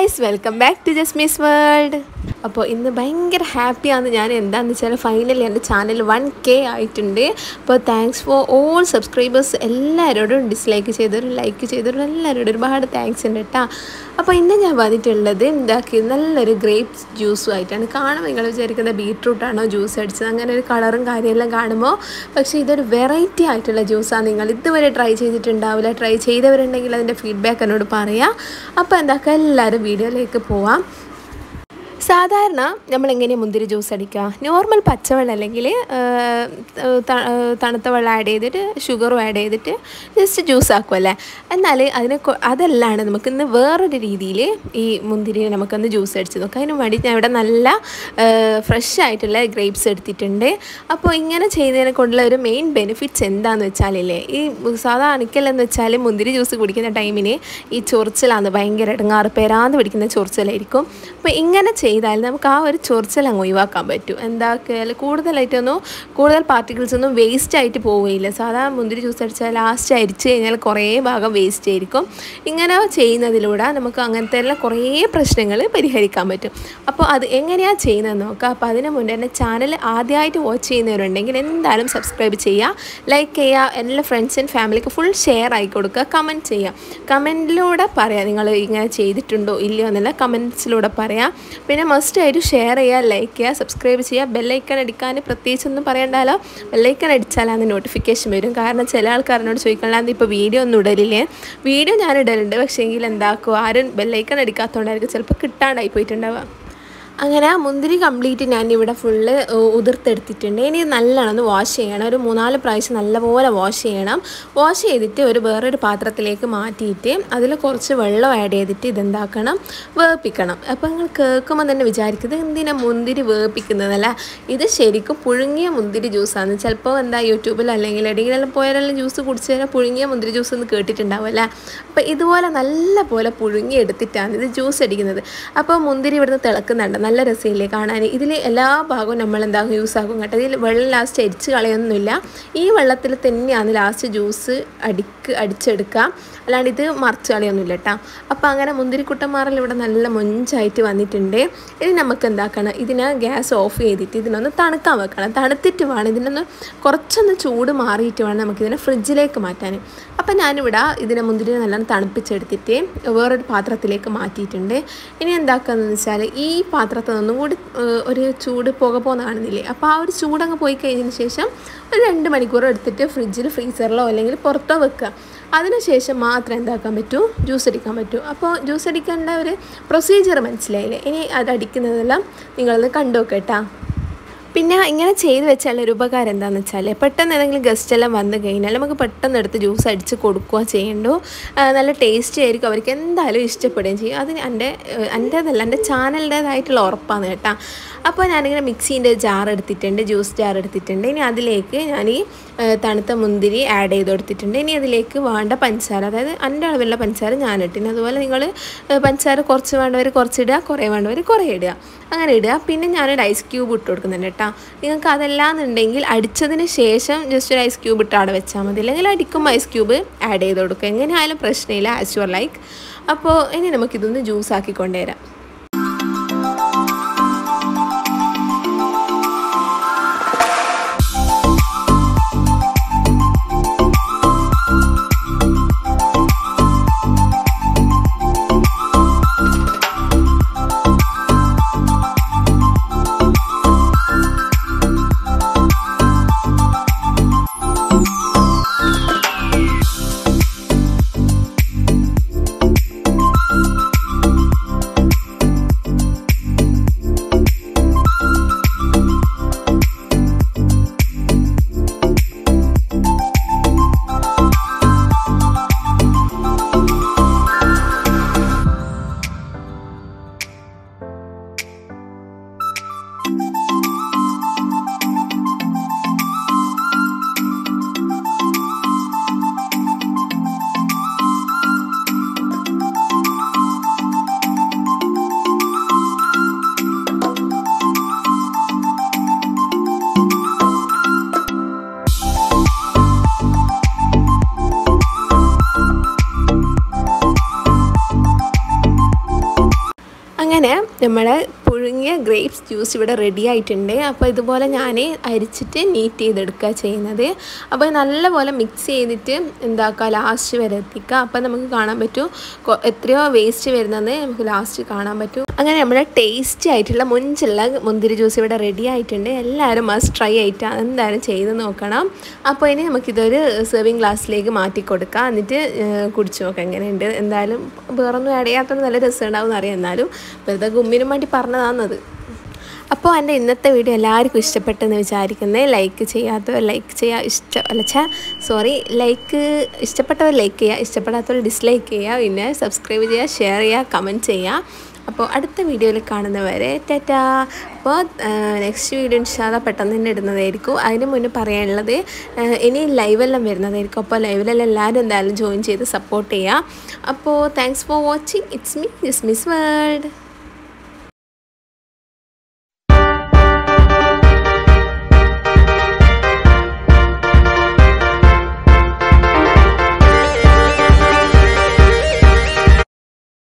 guys welcome back to Jasmi's world അപ്പോൾ ഇന്ന് ഭയങ്കര ഹാപ്പിയാണ് ഞാൻ എന്താണെന്ന് വെച്ചാൽ ഫൈനലി എൻ്റെ ചാനൽ വൺ കെ ആയിട്ടുണ്ട് അപ്പോൾ താങ്ക്സ് ഫോർ ഓൾ സബ്സ്ക്രൈബേഴ്സ് എല്ലാവരോടും ഡിസ്ലൈക്ക് ചെയ്തവരും ലൈക്ക് ചെയ്തവരും എല്ലാവരോടും ഒരുപാട് താങ്ക്സ് ഉണ്ട് കേട്ടോ അപ്പോൾ ഇന്ന് ഞാൻ വന്നിട്ടുള്ളത് എന്താക്കി നല്ലൊരു ഗ്രേപ്സ് ജ്യൂസും ആയിട്ടാണ് കാണുമ്പോൾ നിങ്ങൾ വിചാരിക്കുന്ന ബീട്രൂട്ടാണോ ജ്യൂസ് അടിച്ചത് അങ്ങനെ ഒരു കളറും കാര്യമെല്ലാം കാണുമ്പോൾ പക്ഷേ ഇതൊരു വെറൈറ്റി ആയിട്ടുള്ള ജ്യൂസാണ് നിങ്ങൾ ഇതുവരെ ട്രൈ ചെയ്തിട്ടുണ്ടാവില്ല ട്രൈ ചെയ്തവരുണ്ടെങ്കിൽ അതിൻ്റെ ഫീഡ്ബാക്ക് എന്നോട് പറയാം അപ്പോൾ എന്താക്കുക എല്ലാവരും വീഡിയോയിലേക്ക് പോവാം സാധാരണ നമ്മൾ എങ്ങനെയാണ് മുന്തിരി ജ്യൂസ് അടിക്കുക നോർമൽ പച്ചവെള്ളം അല്ലെങ്കിൽ തണുത്ത വെള്ളം ആഡ് ചെയ്തിട്ട് ഷുഗറും ആഡ് ചെയ്തിട്ട് ജസ്റ്റ് ജ്യൂസ് ആക്കുമല്ലേ എന്നാൽ അതിനെ കൊ- അതല്ലാണ് നമുക്ക് ഇന്ന് വേറൊരു രീതിയിൽ ഈ മുന്തിരി നമുക്കൊന്ന് ജ്യൂസ് അടിച്ച് നോക്കാം അതിന് വേണ്ടി ഞാൻ ഇവിടെ നല്ല ഫ്രഷ് ആയിട്ടുള്ള ഗ്രേപ്സ് എടുത്തിട്ടുണ്ട് അപ്പോൾ ഇങ്ങനെ ചെയ്യുന്നതിനെ കൊണ്ടുള്ള ഒരു മെയിൻ ബെനിഫിറ്റ്സ് എന്താണെന്ന് വെച്ചാലില്ലേ ഈ സാധാ അണിക്കലെന്ന് വെച്ചാൽ മുന്തിരി ജ്യൂസ് കുടിക്കുന്ന ടൈമിന് ഈ ചൊറിച്ചിലാണ് ഭയങ്കര ഇടങ്ങാറ് പേരാന്ന് പിടിക്കുന്ന ചൊറിച്ചിലായിരിക്കും അപ്പോൾ ഇങ്ങനെ ചെയ്താൽ നമുക്ക് ആ ഒരു ചൊറിച്ചിൽ അങ്ങ് ഒഴിവാക്കാൻ പറ്റും എന്താക്കിയാൽ കൂടുതലായിട്ടൊന്നും കൂടുതൽ പാർട്ടിക്കിൾസ് ഒന്നും വേസ്റ്റ് ആയിട്ട് പോവുകയില്ല സാധാരണ മുന്തിരി ജ്യൂസ് അടിച്ചാൽ ലാസ്റ്റ് അരിച്ച് കഴിഞ്ഞാൽ കുറേ ഭാഗം വേസ്റ്റ് ആയിരിക്കും ഇങ്ങനെ ചെയ്യുന്നതിലൂടെ നമുക്ക് അങ്ങനത്തെ എല്ലാം കുറേ പ്രശ്നങ്ങൾ പരിഹരിക്കാൻ പറ്റും അപ്പോൾ അത് എങ്ങനെയാണ് ചെയ്യുന്നത് നോക്കാം അപ്പോൾ അതിന് മുന്നേ എൻ്റെ ചാനൽ ആദ്യമായിട്ട് വാച്ച് ചെയ്യുന്നവരുണ്ടെങ്കിൽ എന്തായാലും സബ്സ്ക്രൈബ് ചെയ്യുക ലൈക്ക് ചെയ്യുക എല്ലാ ഫ്രണ്ട്സിനും ഫാമിലിക്ക് ഫുൾ ഷെയർ ആയി കൊടുക്കുക കമൻറ്റ് ചെയ്യുക കമൻറ്റിലൂടെ പറയാം നിങ്ങൾ ഇങ്ങനെ ചെയ്തിട്ടുണ്ടോ ഇല്ലയോ എന്നുള്ള കമൻറ്റ്സിലൂടെ പറയാം പിന്നെ മസ്റ്റ് ആയിട്ട് ഷെയർ ചെയ്യുക ലൈക്ക് ചെയ്യുക സബ്സ്ക്രൈബ് ചെയ്യുക ബെല്ലൈക്കൺ അടിക്കാൻ പ്രത്യേകിച്ചൊന്നും പറയണ്ടല്ലോ ബെല്ലൈക്കൺ അടിച്ചാലാണ് നോട്ടിഫിക്കേഷൻ വരും കാരണം ചില ആൾക്കാരനോട് ചോദിക്കണമെന്ന് ഇപ്പോൾ വീഡിയോ ഒന്നും ഇടലില്ലേ വീഡിയോ ഞാൻ ഇടലുണ്ട് പക്ഷേ എങ്കിൽ എന്താക്കും ആരും ബെല്ലൈക്കൺ അടിക്കാത്തതുകൊണ്ടായിരിക്കും ചിലപ്പോൾ കിട്ടാണ്ടായി പോയിട്ടുണ്ടാവുക അങ്ങനെ ആ മുന്തിരി കംപ്ലീറ്റ് ഞാൻ ഇവിടെ ഫുള്ള് ഉതിർത്തെടുത്തിട്ടുണ്ട് ഇനി നല്ലോണം ഒന്ന് വാഷ് ചെയ്യണം ഒരു മൂന്നാല് പ്രാവശ്യം നല്ലപോലെ വാഷ് ചെയ്യണം വാഷ് ചെയ്തിട്ട് ഒരു വേറൊരു പാത്രത്തിലേക്ക് മാറ്റിയിട്ട് അതിൽ കുറച്ച് വെള്ളം ആഡ് ചെയ്തിട്ട് ഇതെന്താക്കണം വേപ്പിക്കണം അപ്പോൾ നിങ്ങൾ കേൾക്കുമ്പോൾ തന്നെ വിചാരിക്കുന്നത് എന്തിനാ മുന്തിരി വേപ്പിക്കുന്നതല്ല ഇത് ശരിക്കും പുഴുങ്ങിയ മുന്തിരി ജ്യൂസാണ് ചിലപ്പോൾ എന്താ യൂട്യൂബിൽ അല്ലെങ്കിൽ എവിടെയെങ്കിലും പോയാലെല്ലാം ജ്യൂസ് കുടിച്ച് കഴിഞ്ഞാൽ പുഴുങ്ങിയ മുന്തിരി ജ്യൂസ് എന്ന് കേട്ടിട്ടുണ്ടാവും അല്ലേ അപ്പോൾ ഇതുപോലെ നല്ല പോലെ പുഴുങ്ങി എടുത്തിട്ടാണ് ഇത് ജ്യൂസ് അടിക്കുന്നത് അപ്പോൾ മുന്തിരി ഇവിടുന്ന് തിളക്കുന്നുണ്ട് നല്ല രസമില്ലേ കാണാൻ ഇതിൽ എല്ലാ ഭാഗവും നമ്മൾ എന്താ യൂസ് ആക്കും കേട്ടോ ഇതിൽ വെള്ളം ലാസ്റ്റ് അരിച്ച് കളയൊന്നുമില്ല ഈ വെള്ളത്തിൽ തന്നെയാണ് ലാസ്റ്റ് ജ്യൂസ് അടിക്ക് അടിച്ചെടുക്കുക അല്ലാണ്ട് ഇത് മറിച്ച് കളയൊന്നുമില്ല കേട്ടോ അപ്പോൾ അങ്ങനെ മുന്തിരിക്കുട്ടന്മാരിൽ ഇവിടെ നല്ല മൊഞ്ചായിട്ട് വന്നിട്ടുണ്ട് ഇനി നമുക്ക് എന്താക്കണം ഇതിനെ ഗ്യാസ് ഓഫ് ചെയ്തിട്ട് ഇതിനൊന്ന് തണുക്കാൻ വെക്കണം തണുത്തിട്ട് വേണം ഇതിനൊന്ന് കുറച്ചൊന്ന് ചൂട് മാറിയിട്ട് വേണം നമുക്കിതിനെ ഫ്രിഡ്ജിലേക്ക് മാറ്റാൻ അപ്പം ഞാനിവിടെ ഇതിനെ മുന്തിരി നല്ലോണം തണുപ്പിച്ചെടുത്തിട്ട് വേറൊരു പാത്രത്തിലേക്ക് മാറ്റിയിട്ടുണ്ട് ഇനി എന്താക്കുകയെന്ന് വെച്ചാൽ ഈ പാത്രത്തിൽ നിന്നും കൂടി ഏഹ്, ഒരു ചൂട് പുക പോകുന്ന കാണുന്നില്ലേ അപ്പോൾ ആ ഒരു ചൂടങ്ങ് പോയി കഴിഞ്ഞതിന് ശേഷം ഒരു രണ്ട് മണിക്കൂർ എടുത്തിട്ട് ഫ്രിഡ്ജിൽ ഫ്രീസറിലോ അല്ലെങ്കിൽ പുറത്തോ വെക്കുക അതിനുശേഷം മാത്രം എന്താക്കാൻ പറ്റൂ ജ്യൂസ് അടിക്കാൻ പറ്റൂ അപ്പോൾ ജ്യൂസ് അടിക്കേണ്ട ഒരു പ്രൊസീജിയർ മനസ്സിലായില്ലേ ഇനി അത് അടിക്കുന്നതെല്ലാം നിങ്ങളൊന്ന് കണ്ടു കേട്ടാ പിന്നെ ഇങ്ങനെ ചെയ്ത് വെച്ചാൽ ഒരു ഉപകാരം എന്താണെന്ന് വെച്ചാൽ പെട്ടെന്ന് ഏതെങ്കിലും ഗസ്റ്റ് എല്ലാം വന്നു കഴിഞ്ഞാൽ നമുക്ക് പെട്ടെന്ന് എടുത്ത് ജ്യൂസ് അടിച്ച് കൊടുക്കുക ചെയ്യണ്ടു ആ, നല്ല ടേസ്റ്റി ആയിരിക്കും അവർക്ക് എന്തായാലും ഇഷ്ടപ്പെടുകയും ചെയ്യും അത് എൻ്റെ എൻ്റേതല്ല എൻ്റെ ചാനലിൻ്റേതായിട്ടുള്ള ഉറപ്പാണ് കേട്ടോ അപ്പോൾ ഞാനിങ്ങനെ മിക്സീൻ്റെ ജാർ എടുത്തിട്ടുണ്ട് ജ്യൂസ് ജാർ എടുത്തിട്ടുണ്ട് ഇനി അതിലേക്ക് ഞാൻ ഈ ആ, തണുത്ത മുന്തിരി ആഡ് ചെയ്ത് കൊടുത്തിട്ടുണ്ട് ഇനി അതിലേക്ക് വേണ്ട പഞ്ചസാര അതായത് എൻ്റെ അളവിലുള്ള പഞ്ചസാര ഞാൻ ഇട്ടിന് അതുപോലെ നിങ്ങൾ പഞ്ചസാര കുറച്ച് വേണ്ടവർ കുറച്ച് ഇടുക കുറേ വേണ്ടവർ കുറേ ഇടുക അങ്ങനെ ഇടുക പിന്നെ ഞാനൊരു ഐസ് ക്യൂബ് ഇട്ട് കൊടുക്കുന്നുണ്ട് കേട്ടോ നിങ്ങൾക്ക് അതല്ലാന്നുണ്ടെങ്കിൽ അടിച്ചതിന് ശേഷം ജസ്റ്റ് ഒരു ഐസ് ക്യൂബ് ഇട്ട് അവിടെ വെച്ചാൽ മതി അല്ലെങ്കിൽ അടിക്കുമ്പോൾ ഐസ് ക്യൂബ് ആഡ് ചെയ്ത് കൊടുക്കുക എങ്ങനെയായാലും പ്രശ്നമില്ല ആസ് യുവർ ലൈക്ക് അപ്പോൾ ഇനി നമുക്കിതൊന്ന് ജ്യൂസ് ആക്കി കൊണ്ടുവരാം അങ്ങനെ നമ്മുടെ പുഴുങ്ങിയ ഗ്രേപ്സ് ജ്യൂസ് ഇവിടെ റെഡി ആയിട്ടുണ്ട് അപ്പോൾ ഇതുപോലെ ഞാൻ അരിച്ചിട്ട് നീറ്റ് ചെയ്തെടുക്കുക ചെയ്യുന്നത് അപ്പോൾ നല്ലപോലെ മിക്സ് ചെയ്തിട്ട് എന്താക്കുക ലാസ്റ്റ് വരെ എത്തിക്കുക അപ്പോൾ നമുക്ക് കാണാൻ പറ്റും കൊ- എത്രയോ വേസ്റ്റ് വരുന്നത് നമുക്ക് ലാസ്റ്റ് കാണാൻ പറ്റും അങ്ങനെ നമ്മുടെ ടേസ്റ്റി ആയിട്ടുള്ള മുഞ്ചുള്ള മുന്തിരി ജ്യൂസ് ഇവിടെ റെഡി ആയിട്ടുണ്ട് എല്ലാവരും മസ്റ്റ് ട്രൈ ആയിട്ട് എന്തായാലും ചെയ്ത് നോക്കണം അപ്പോൾ ഇനി നമുക്കിതൊരു സെർവിങ് ഗ്ലാസ്സിലേക്ക് മാറ്റി കൊടുക്കാം എന്നിട്ട് ഏഹ്, കുടിച്ച് നോക്കാം എങ്ങനെയുണ്ട് എന്തായാലും വേറൊന്നും ആഡ് ചെയ്യാത്തത് നല്ല രസമുണ്ടാവും എന്നറിയാം എന്നാലും വെറുതെ ഗുമ്മിനും വേണ്ടി പറഞ്ഞതാണത് അപ്പോൾ എൻ്റെ ഇന്നത്തെ വീഡിയോ എല്ലാവർക്കും ഇഷ്ടപ്പെട്ടെന്ന് വിചാരിക്കുന്നത് ലൈക്ക് ചെയ്യാത്തവർ ലൈക്ക് ചെയ്യുക ഇഷ്ടം അല്ല ഛേ സോറി ലൈക്ക് ഇഷ്ടപ്പെട്ടവർ ലൈക്ക് ചെയ്യുക ഇഷ്ടപ്പെടാത്തവർ ഡിസ്ലൈക്ക് ചെയ്യുക പിന്നെ സബ്സ്ക്രൈബ് ചെയ്യുക ഷെയർ ചെയ്യുക കമൻറ്റ് ചെയ്യുക അപ്പോൾ അടുത്ത വീഡിയോയിൽ കാണുന്നവരെ ടാറ്റാ അപ്പോൾ നെക്സ്റ്റ് വീഡിയോ ഇൻഷാല്ല പെട്ടെന്ന് തന്നെ ഇടുന്നതായിരിക്കും അതിന് മുന്നേ പറയാനുള്ളത് ആ, ഇനി ലൈവെല്ലാം വരുന്നതായിരിക്കും അപ്പോൾ ലൈവിലെല്ലാം എല്ലാവരും എന്തായാലും ജോയിൻ ചെയ്ത് സപ്പോർട്ട് ചെയ്യുക അപ്പോൾ thanks for watching it's me Jasmi's world